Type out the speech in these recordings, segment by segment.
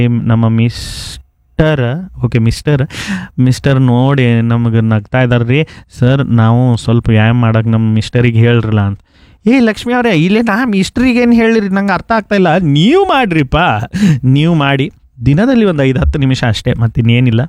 ನಮ್ಮ mister okay mister mister ನೋಡಿ ನಮಗೆ ನಗ್ತಾ ಇದ್ದಾರೆ ರೀ ಸರ್ ನಾವು ಸ್ವಲ್ಪ ವ್ಯಾಯಾಮ ಮಾಡಕ್ಕೆ ನಮ್ಮ ಮಿಸ್ಟರಿಗೆ ಹೇಳ್ರಲ್ಲ ಅಂತ ಏ ಲಕ್ಷ್ಮಿ ಅವರೇ ಇಲ್ಲೇ ನಾ ಮಿಸ್ಟ್ರಿಗೆ ಏನು ಹೇಳಿರಿ ನಂಗೆ ಅರ್ಥ ಆಗ್ತಾ ಇಲ್ಲ ನೀವು ಮಾಡ್ರಿಪ್ಪ ನೀವು ಮಾಡಿ ದಿನದಲ್ಲಿ ಒಂದು ಐದು ಹತ್ತು ನಿಮಿಷ ಅಷ್ಟೇ ಮತ್ತಿನ್ನೇನಿಲ್ಲ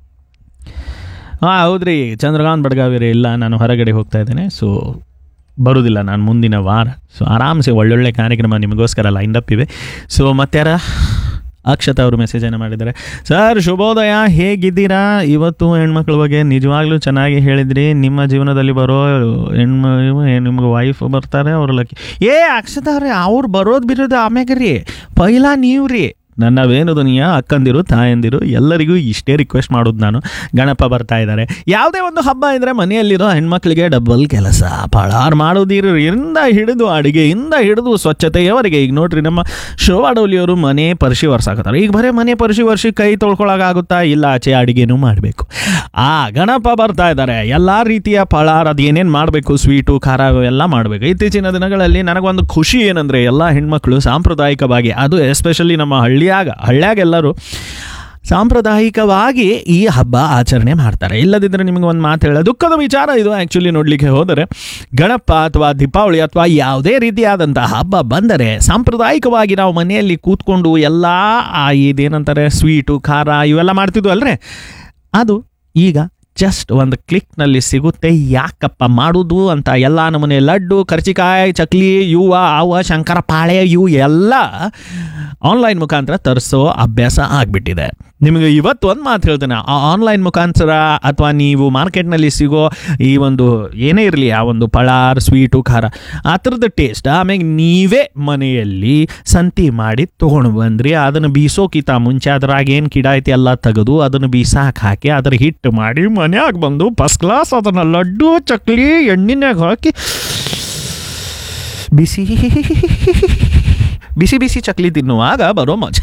ಹಾಂ ಹೌದ್ರಿ ಚಂದ್ರಕಾಂತ್ ಬಡ್ಗಾವಿ ರೀ ಇಲ್ಲ ನಾನು ಹೊರಗಡೆ ಹೋಗ್ತಾ ಇದ್ದೇನೆ ಸೊ ಬರೋದಿಲ್ಲ ನಾನು ಮುಂದಿನ ವಾರ ಸೊ ಆರಾಮ್ಸೆ ಒಳ್ಳೊಳ್ಳೆ ಕಾರ್ಯಕ್ರಮ ನಿಮಗೋಸ್ಕರ ಲೈನ್ ಅಪ್ ಇವೆ ಸೊ ಮತ್ತಾರ ಅಕ್ಷತಾ ಅವರು ಮೆಸೇಜನ್ನು ಮಾಡಿದ್ದಾರೆ ಸರ್ ಶುಭೋದಯ ಹೇಗಿದ್ದೀರಾ ಇವತ್ತು ಹೆಣ್ಮಕ್ಳ ಬಗ್ಗೆ ನಿಜವಾಗ್ಲೂ ಚೆನ್ನಾಗಿ ಹೇಳಿದ್ರಿ ನಿಮ್ಮ ಜೀವನದಲ್ಲಿ ಬರೋ ಹೆಣ್ಮ ನಿಮ್ಗೆ ವೈಫ್ ಬರ್ತಾರೆ ಅವ್ರ ಲಕ್ಕಿ ಏ ಅಕ್ಷತಾ ಅವ್ರೆ ಅವ್ರು ಬರೋದು ಬಿರೋದು ಆಮ್ಯಾಗ ರೀ ಪೈಲಾ ನೀವು ರೀ ನನ್ನ ವೇಣುದುನಿಯ ಅಕ್ಕಂದಿರು ತಾಯಂದಿರು ಎಲ್ಲರಿಗೂ ಇಷ್ಟೇ ರಿಕ್ವೆಸ್ಟ್ ಮಾಡೋದು ನಾನು ಗಣಪ ಬರ್ತಾ ಇದ್ದಾರೆ ಯಾವುದೇ ಒಂದು ಹಬ್ಬ ಇದ್ದರೆ ಮನೆಯಲ್ಲಿರೋ ಹೆಣ್ಮಕ್ಳಿಗೆ ಡಬಲ್ ಕೆಲಸ ಪಳಾರ್ ಮಾಡೋದಿರಿಂದ ಹಿಡಿದು ಅಡುಗೆಯಿಂದ ಹಿಡಿದು ಸ್ವಚ್ಛತೆಯವರೆಗೆ ಈಗ ನೋಡ್ರಿ ನಮ್ಮ ಶೋವಾಡೋಲಿಯವರು ಮನೆ ಪರಿಶಿ ವರ್ಷಾಕತ್ತಾರೆ ಈಗ ಬರೀ ಮನೆ ಪರಿಶಿ ವರ್ಷಿ ಕೈ ತೊಳ್ಕೊಳಕ್ಕಾಗುತ್ತಾ ಇಲ್ಲ ಆಚೆ ಅಡುಗೆನೂ ಮಾಡಬೇಕು ಆ ಗಣಪ ಬರ್ತಾ ಇದ್ದಾರೆ ಎಲ್ಲ ರೀತಿಯ ಪಳಾರ್ ಅದು ಏನೇನು ಮಾಡಬೇಕು ಸ್ವೀಟು ಖಾರ ಎಲ್ಲ ಮಾಡಬೇಕು ಇತ್ತೀಚಿನ ದಿನಗಳಲ್ಲಿ ನನಗೊಂದು ಖುಷಿ ಏನಂದರೆ ಎಲ್ಲ ಹೆಣ್ಮಕ್ಳು ಸಾಂಪ್ರದಾಯಿಕವಾಗಿ ಅದು ಎಸ್ಪೆಷಲಿ ನಮ್ಮ ಹಳ್ಳಿಯಾಗ ಹಳ್ಳಿಯಾಗ ಎಲ್ಲರೂ ಸಾಂಪ್ರದಾಯಿಕವಾಗಿ ಈ ಹಬ್ಬ ಆಚರಣೆ ಮಾಡ್ತಾರೆ ಇಲ್ಲದಿದ್ದರೆ ನಿಮಗೆ ಒಂದು ಮಾತು ಹೇಳ ದುಃಖದ ವಿಚಾರ ಇದು ಆ್ಯಕ್ಚುಲಿ ನೋಡಲಿಕ್ಕೆ ಹೋದರೆ ಗಣಪ ಅಥವಾ ದೀಪಾವಳಿ ಅಥವಾ ಯಾವುದೇ ರೀತಿಯಾದಂಥ ಹಬ್ಬ ಬಂದರೆ ಸಾಂಪ್ರದಾಯಿಕವಾಗಿ ನಾವು ಮನೆಯಲ್ಲಿ ಕೂತ್ಕೊಂಡು ಎಲ್ಲ ಆ ಇದೇನಂತಾರೆ ಸ್ವೀಟು ಖಾರ ಇವೆಲ್ಲ ಮಾಡ್ತಿದ್ವು ಅಲ್ರೇ ಅದು ಈಗ ಜಸ್ಟ್ ಒಂದು ಕ್ಲಿಕ್ನಲ್ಲಿ ಸಿಗುತ್ತೆ ಯಾಕಪ್ಪ ಮಾಡೋದು ಅಂತ ಎಲ್ಲ ನಮೂನೆ ಲಡ್ಡು ಕರ್ಚಿಕಾಯಿ ಚಕ್ಲಿ ಇವ ಅವ ಶಂಕರ ಪಾಳೆ ಇವು ಎಲ್ಲ ಆನ್ಲೈನ್ ಮುಖಾಂತರ ತರಿಸೋ ಅಭ್ಯಾಸ ಆಗಿಬಿಟ್ಟಿದೆ ನಿಮಗೆ ಇವತ್ತು ಒಂದು ಮಾತು ಹೇಳ್ತೇನೆ ಆ ಆನ್ಲೈನ್ ಮುಖಾಂತರ ಅಥವಾ ನೀವು ಮಾರ್ಕೆಟ್ನಲ್ಲಿ ಸಿಗೋ ಈ ಒಂದು ಏನೇ ಇರಲಿ ಆ ಒಂದು ಪಳಾರ್ ಸ್ವೀಟು ಖಾರ ಆ ಥರದ ಟೇಸ್ಟ್ ಆಮೇಲೆ ನೀವೇ ಮನೆಯಲ್ಲಿ ಸಂತಿ ಮಾಡಿ ತೊಗೊಂಡು ಬಂದ್ರಿ ಅದನ್ನು ಬೀಸೋಕ್ಕಿಂತ ಮುಂಚೆ ಅದ್ರಾಗ ಏನು ಕಿಡ ಐತಿ ಎಲ್ಲ ತೆಗೆದು ಅದನ್ನು ಬೀಸಾಕ್ ಹಾಕಿ ಅದರ ಹಿಟ್ಟು ಮಾಡಿ ಮನ್ಯಾಗ ಬಂದು ಫಸ್ಟ್ ಕ್ಲಾಸ್ ಅದನ್ನು ಲಡ್ಡು ಚಕ್ಲಿ ಎಣ್ಣಿನಾಗ ಹಾಕಿ ಬಿಸಿ ಬಿಸಿ ಬಿಸಿ ಚಕ್ಲಿ ತಿನ್ನುವಾಗ ಬರೋ ಮಜಾ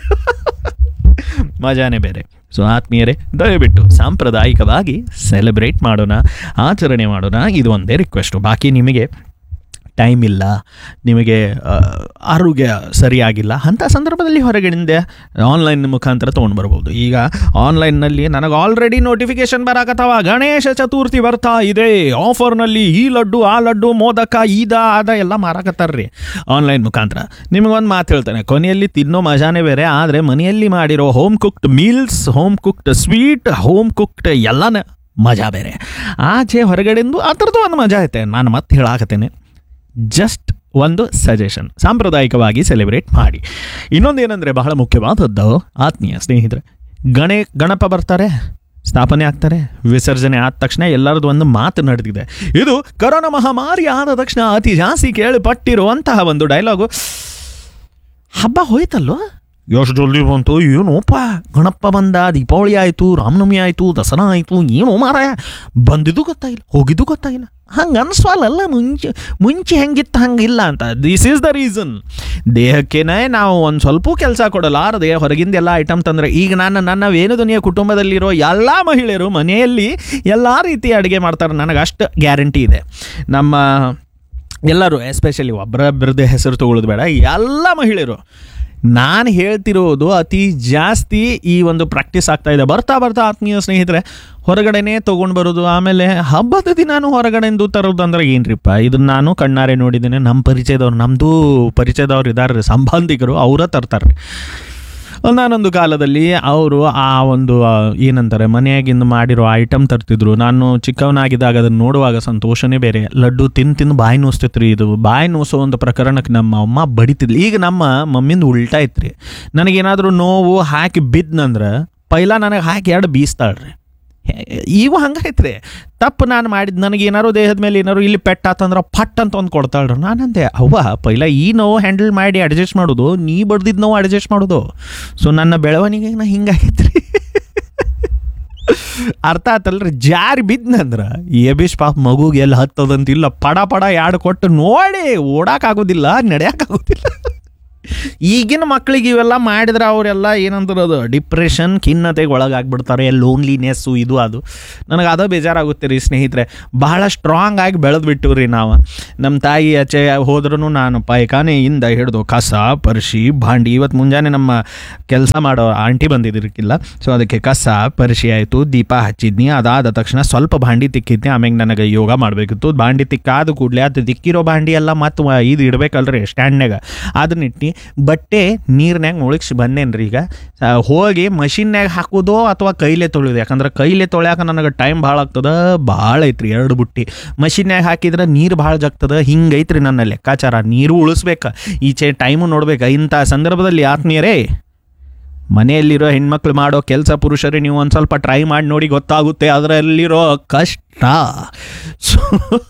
ಮಜಾನೇ ಬೇರೆ ಸೊ ಆತ್ಮೀಯರೇ ದಯವಿಟ್ಟು ಸಾಂಪ್ರದಾಯಿಕವಾಗಿ ಸೆಲೆಬ್ರೇಟ್ ಮಾಡೋಣ ಆಚರಣೆ ಮಾಡೋಣ ಇದು ಒಂದೇ ರಿಕ್ವೆಸ್ಟು ಬಾಕಿ ನಿಮಗೆ ಟೈಮ್ ಇಲ್ಲ ನಿಮಗೆ ಆ, ಆರೋಗ್ಯ ಸರಿಯಾಗಿಲ್ಲ ಅಂಥ ಸಂದರ್ಭದಲ್ಲಿ ಹೊರಗಡೆಯಿಂದ ಆನ್ಲೈನ್ ಮುಖಾಂತರ ತೊಗೊಂಡು ಬರ್ಬೋದು ಈಗ ಆನ್ಲೈನ್ನಲ್ಲಿ ನನಗೆ ಆಲ್ರೆಡಿ ನೋಟಿಫಿಕೇಶನ್ ಬರಾಕತ್ತವ ಗಣೇಶ ಚತುರ್ಥಿ ಬರ್ತಾ ಇದೆ ಆಫರ್ನಲ್ಲಿ ಈ ಲಡ್ಡು ಆ ಲಡ್ಡು ಮೋದಕ ಈದ ಆದ ಎಲ್ಲ ಮಾರಾಕತ್ತಾರ್ರಿ ಆನ್ಲೈನ್ ಮುಖಾಂತರ ನಿಮಗೊಂದು ಮಾತು ಹೇಳ್ತಾನೆ ಕೊನೆಯಲ್ಲಿ ತಿನ್ನೋ ಮಜಾನೇ ಬೇರೆ ಆದರೆ ಮನೆಯಲ್ಲಿ ಮಾಡಿರೋ home cooked meals home cooked sweet home cooked ಎಲ್ಲನ ಮಜಾ ಬೇರೆ ಆಚೆ ಹೊರಗಡೆಂದು ಆ ಥರದ್ದು ಒಂದು ಮಜಾ ಐತೆ ನಾನು ಮತ್ತೆ ಹೇಳಾಕತ್ತೇನೆ ಜಸ್ಟ್ ಒಂದು ಸಜೆಷನ್ ಸಾಂಪ್ರದಾಯಿಕವಾಗಿ ಸೆಲೆಬ್ರೇಟ್ ಮಾಡಿ ಇನ್ನೊಂದು ಏನಂದರೆ ಬಹಳ ಮುಖ್ಯವಾದದ್ದು ಆತ್ಮೀಯ ಸ್ನೇಹಿತರೆ ಗಣೆ ಗಣಪ ಬರ್ತಾರೆ ಸ್ಥಾಪನೆ ಆಗ್ತಾರೆ ವಿಸರ್ಜನೆ ಆದ ತಕ್ಷಣ ಎಲ್ಲರದ್ದು ಒಂದು ಮಾತು ನಡೆದಿದೆ ಇದು ಕರೋನಾ ಮಹಾಮಾರಿ ಆದ ತಕ್ಷಣ ಅತಿ ಜಾಸ್ತಿ ಕೇಳಿಪಟ್ಟಿರುವಂತಹ ಒಂದು ಡೈಲಾಗು ಹಬ್ಬ ಹೋಯ್ತಲ್ಲೋ ಎಷ್ಟು ಜಲ್ದಿ ಬಂತು ಏನೋಪ್ಪ ಗಣಪ ಬಂದ ದೀಪಾವಳಿ ಆಯಿತು ರಾಮನವಮಿ ಆಯಿತು ದಸರಾ ಆಯಿತು ಏನು ಮಾರಾಯ ಬಂದಿದ್ದು ಗೊತ್ತಾಗಿಲ್ಲ ಹೋಗಿದ್ದು ಗೊತ್ತಾಗಿಲ್ಲ ಹಂಗೆ ಅನ್ಸ್ವಲ್ಲ ಮುಂಚೆ ಮುಂಚೆ ಹೆಂಗಿತ್ತು ಹಂಗಿಲ್ಲ ಅಂತ ದಿಸ್ ಈಸ್ ದ ರೀಸನ್ ದೇಹಕ್ಕೇನೆ ನಾವು ಒಂದು ಸ್ವಲ್ಪ ಕೆಲಸ ಕೊಡಲಾರದೆ ಹೊರಗಿಂದ ಎಲ್ಲ ಐಟಮ್ ತಂದರೆ ಈಗ ನಾನು ನನ್ನ ವೇಣುದುನಿಯ ಕುಟುಂಬದಲ್ಲಿರೋ ಎಲ್ಲ ಮಹಿಳೆಯರು ಮನೆಯಲ್ಲಿ ಎಲ್ಲ ರೀತಿಯ ಅಡುಗೆ ಮಾಡ್ತಾರೆ ನನಗೆ ಅಷ್ಟು ಗ್ಯಾರಂಟಿ ಇದೆ ನಮ್ಮ ಎಲ್ಲರೂ ಎಸ್ಪೆಷಲಿ ಒಬ್ಬರೊಬ್ಬರದ್ದೇ ಹೆಸರು ತಗೊಳ್ಳೋದು ಬೇಡ ಎಲ್ಲ ಮಹಿಳೆಯರು ನಾನು ಹೇಳ್ತಿರೋದು ಅತಿ ಜಾಸ್ತಿ ಈ ಒಂದು ಪ್ರಾಕ್ಟೀಸ್ ಆಗ್ತಾ ಇದೆ ಬರ್ತಾ ಬರ್ತಾ ಆತ್ಮೀಯ ಸ್ನೇಹಿತರೆ ಹೊರಗಡೆನೇ ತೊಗೊಂಡು ಬರೋದು ಆಮೇಲೆ ಹಬ್ಬದ ದಿನಾನು ಹೊರಗಡೆಯಿಂದ ತರೋದು ಅಂದ್ರೆ ಏನ್ರಿಪ್ಪ ಇದನ್ನ ನಾನು ಕಣ್ಣಾರೆ ನೋಡಿದ್ದೇನೆ ನಮ್ಮ ಪರಿಚಯದವ್ರು ನಮ್ಮದು ಪರಿಚಯದವ್ರು ಇದ್ದಾರೆ ಸಂಬಂಧಿಕರು ಅವರ ತರ್ತಾರೆ ನಾನೊಂದು ಕಾಲದಲ್ಲಿ ಅವರು ಆ ಒಂದು ಆ, ಏನಂತಾರೆ ಮನೆಯಾಗಿಂದ ಮಾಡಿರೋ ಐಟಮ್ ತರ್ತಿದ್ರು ನಾನು ಚಿಕ್ಕವನಾಗಿದ್ದಾಗ ಅದನ್ನು ನೋಡುವಾಗ ಸಂತೋಷನೇ ಬೇರೆ ಲಡ್ಡು ತಿಂದು ತಿಂದು ಬಾಯಿ ನೋಸ್ತೈತ್ರಿ ಇದು ಬಾಯಿ ನೋಸೋ ಒಂದು ಪ್ರಕರಣಕ್ಕೆ ನಮ್ಮ ಅಮ್ಮ ಬಡಿತಿದ್ಲು ಈಗ ನಮ್ಮ ಮಮ್ಮಿಂದ ಉಲ್ಟಾ ಐತ್ರಿ ನನಗೇನಾದರೂ ನೋವು ಹಾಕಿ ಬಿದ್ನಂದ್ರೆ ಪೈಲ ನನಗೆ ಹಾಕಿ ಎರಡು ಬೀಸ್ತಾಳ್ರಿ ಇವು ಹಂಗೈತ್ರಿ ತಪ್ಪು ನಾನು ಮಾಡಿದ್ದು ನನಗೆ ಏನಾರು ದೇಹದ ಮೇಲೆ ಏನಾರು ಇಲ್ಲಿ ಪೆಟ್ಟಾತಂದ್ರೆ ಪಟ್ ಅಂತ ಒಂದು ಕೊಡ್ತಾಳ್ರಿ ನಾನಂದೆ ಅವ್ವ ಪೈಲ ಈ ನೋವು ಹ್ಯಾಂಡಲ್ ಮಾಡಿ ಅಡ್ಜಸ್ಟ್ ಮಾಡೋದು ನೀ ಬಡ್ದಿದ್ದು ನೋವು ಅಡ್ಜಸ್ಟ್ ಮಾಡೋದು ಸೊ ನನ್ನ ಬೆಳವಣಿಗೆ ನಾ ಹಿಂಗಾಗೈತ್ರಿ ಅರ್ಥ ಆತಲ್ರಿ ಜಾರಿ ಬಿದ್ನಂದ್ರ ಎಬಿಶ್ ಪಾಪ ಮಗುಗೆ ಎಲ್ಲಿ ಹತ್ತದಂತಿಲ್ಲ ಪಡ ಪಡ ಎರಡು ಕೊಟ್ಟು ನೋಡಿ ಓಡಾಕಾಗೋದಿಲ್ಲ ನಡೆಯೋಕ್ಕಾಗೋದಿಲ್ಲ ಈಗಿನ ಮಕ್ಳಿಗೆ ಇವೆಲ್ಲ ಮಾಡಿದ್ರೆ ಅವರೆಲ್ಲ ಏನಂತಾರದು ಡಿಪ್ರೆಷನ್ ಖಿನ್ನತೆಗೆ ಒಳಗಾಗ್ಬಿಡ್ತಾರೆ ಲೋನ್ಲಿನೆಸ್ಸು ಇದು ಅದು ನನಗೆ ಅದೇ ಬೇಜಾರಾಗುತ್ತೆ ರೀ ಸ್ನೇಹಿತರೆ ಬಹಳ ಸ್ಟ್ರಾಂಗ್ ಆಗಿ ಬೆಳೆದು ಬಿಟ್ಟು ರೀ ನಾವು ನಮ್ಮ ತಾಯಿ ಆಚೆ ಹೋದ್ರೂ ನಾನು ಪಾಯ್ಖಾನೆಯಿಂದ ಹಿಡಿದು ಕಸ ಪರಿಶಿ ಭಾಂಡಿ ಇವತ್ತು ಮುಂಜಾನೆ ನಮ್ಮ ಕೆಲಸ ಮಾಡೋ ಆಂಟಿ ಬಂದಿದ್ದಿರ್ಕಿಲ್ಲ ಸೊ ಅದಕ್ಕೆ ಕಸ ಪರಿಶಿ ಆಯಿತು ದೀಪ ಹಚ್ಚಿದ್ನಿ ಅದಾದ ತಕ್ಷಣ ಸ್ವಲ್ಪ ಭಾಂಡಿ ತಿಕ್ಕಿದ್ನಿ ಆಮೇಲೆ ನನಗೆ ಯೋಗ ಮಾಡಬೇಕಿತ್ತು ಭಾಂಡಿ ತಿಕ್ಕಾದ ಕೂಡಲೇ ಅದು ತಿಕ್ಕಿರೋ ಭಾಂಡಿ ಎಲ್ಲ ಮತ್ತು ಇದು ಇಡಬೇಕಲ್ರಿ ಸ್ಟ್ಯಾಂಡ್ನಾಗ ಅದನ್ನ ಇಟ್ಟು ಬಟ್ಟೆ ನೀರ್ನ್ಯಾಗ ಮುಳುಗಿಸಿ ಬಂದೇನ್ರಿ ಈಗ ಆ, ಹೋಗಿ ಮಷಿನ್ಯಾಗ ಹಾಕೋದು ಅಥವಾ ಕೈಲೇ ತೊಳೆಯೋದು ಯಾಕಂದ್ರೆ ಕೈಲೇ ತೊಳ್ಯಾಕ ನನಗೆ ಟೈಮ್ ಭಾಳ ಆಗ್ತದ ಭಾಳ ಐತ್ರಿ ಎರಡು ಬುಟ್ಟಿ ಮಷಿನ್ಯಾಗ ಹಾಕಿದ್ರೆ ನೀರು ಭಾಳ ಜಗ್ತದ ಹಿಂಗೈತ್ರಿ ನನ್ನ ಲೆಕ್ಕಾಚಾರ ನೀರು ಉಳಿಸ್ಬೇಕು ಈಚೆ ಟೈಮು ನೋಡ್ಬೇಕು ಇಂಥ ಸಂದರ್ಭದಲ್ಲಿ ಆತ್ಮೀಯರೇ ಮನೆಯಲ್ಲಿರೋ ಹೆಣ್ಮಕ್ಳು ಮಾಡೋ ಕೆಲಸ ಪುರುಷರೇ ನೀವು ಒಂದು ಸ್ವಲ್ಪ ಟ್ರೈ ಮಾಡಿ ನೋಡಿ ಗೊತ್ತಾಗುತ್ತೆ ಅದರಲ್ಲಿರೋ ಕಷ್ಟ ಸೊ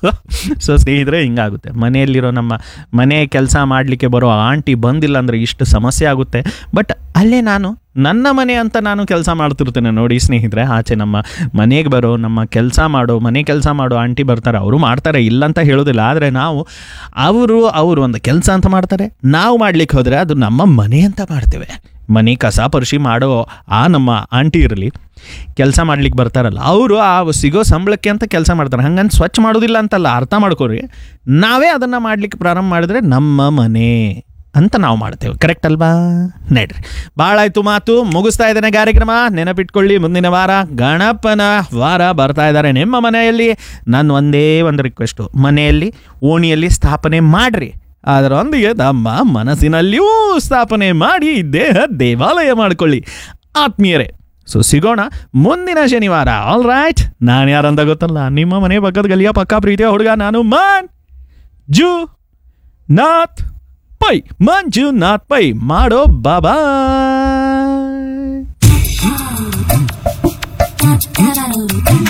ಸೊ ಸ್ನೇಹಿತರೆ ಹಿಂಗಾಗುತ್ತೆ ಮನೆಯಲ್ಲಿರೋ ನಮ್ಮ ಮನೆ ಕೆಲಸ ಮಾಡಲಿಕ್ಕೆ ಬರೋ ಆಂಟಿ ಬಂದಿಲ್ಲ ಅಂದರೆ ಇಷ್ಟು ಸಮಸ್ಯೆ ಆಗುತ್ತೆ ಬಟ್ ಅಲ್ಲೇ ನಾನು ನನ್ನ ಮನೆ ಅಂತ ನಾನು ಕೆಲಸ ಮಾಡ್ತಿರ್ತೇನೆ ನೋಡಿ ಸ್ನೇಹಿತರೆ ಆಚೆ ನಮ್ಮ ಮನೆಗೆ ಬರೋ ನಮ್ಮ ಕೆಲಸ ಮಾಡೋ ಮನೆ ಕೆಲಸ ಮಾಡೋ ಆಂಟಿ ಬರ್ತಾರೆ ಅವರು ಮಾಡ್ತಾರೆ ಇಲ್ಲ ಅಂತ ಹೇಳೋದಿಲ್ಲ ಆದರೆ ನಾವು ಅವರು ಅವರು ಒಂದು ಕೆಲಸ ಅಂತ ಮಾಡ್ತಾರೆ ನಾವು ಮಾಡ್ಲಿಕ್ಕೆ ಹೋದರೆ ಅದು ನಮ್ಮ ಮನೆ ಅಂತ ಮಾಡ್ತೇವೆ ಮನೆ ಕಸ ಪರಿಶಿ ಮಾಡೋ ಆ ನಮ್ಮ ಆಂಟಿ ಇರಲಿ ಕೆಲಸ ಮಾಡ್ಲಿಕ್ಕೆ ಬರ್ತಾರಲ್ಲ ಅವರು ಆ ಸಿಗೋ ಸಂಬಳಕ್ಕೆ ಅಂತ ಕೆಲಸ ಮಾಡ್ತಾರೆ ಹಂಗಂತ ಸ್ವಚ್ಛ ಮಾಡೋದಿಲ್ಲ ಅಂತಲ್ಲ ಅರ್ಥ ಮಾಡ್ಕೊರಿ ನಾವೇ ಅದನ್ನು ಮಾಡ್ಲಿಕ್ಕೆ ಪ್ರಾರಂಭ ಮಾಡಿದ್ರೆ ನಮ್ಮ ಮನೆ ಅಂತ ನಾವು ಮಾಡ್ತೇವೆ ಕರೆಕ್ಟ್ ಅಲ್ವಾ ನಡ್ರಿ ಭಾಳ ಆಯ್ತು ಮಾತು ಮುಗಿಸ್ತಾ ಇದ್ದೇನೆ ಕಾರ್ಯಕ್ರಮ ನೆನಪಿಟ್ಕೊಳ್ಳಿ ಮುಂದಿನ ವಾರ ಗಣಪನ ವಾರ ಬರ್ತಾ ಇದ್ದಾರೆ ನಿಮ್ಮ ಮನೆಯಲ್ಲಿ ನನ್ನ ಒಂದೇ ಒಂದು ರಿಕ್ವೆಸ್ಟು ಮನೆಯಲ್ಲಿ ಓಣಿಯಲ್ಲಿ ಸ್ಥಾಪನೆ ಮಾಡ್ರಿ ಅದರೊಂದಿಗೆ ನಮ್ಮ ಮನಸ್ಸಿನಲ್ಲಿಯೂ ಸ್ಥಾಪನೆ ಮಾಡಿ ದೇಹ ದೇವಾಲಯ ಮಾಡಿಕೊಳ್ಳಿ ಆತ್ಮೀಯರೇ ಸೊ ಸಿಗೋಣ ಮುಂದಿನ ಶನಿವಾರ ಆಲ್ ರೈಟ್ ನಾನು ಯಾರಂತ ಗೊತ್ತಲ್ಲ ನಿಮ್ಮ ಮನೆ ಪಕ್ಕದ ಗಲಿಯ ಪಕ್ಕ ಪ್ರೀತಿಯ ಹುಡುಗ ನಾನು ಮನ್ ಜು ನಾಥ್ ಪೈ ಮಂಜುನಾಥ್ ಪೈ ಮಾಡೋ ಬಾಬಾ Da da da da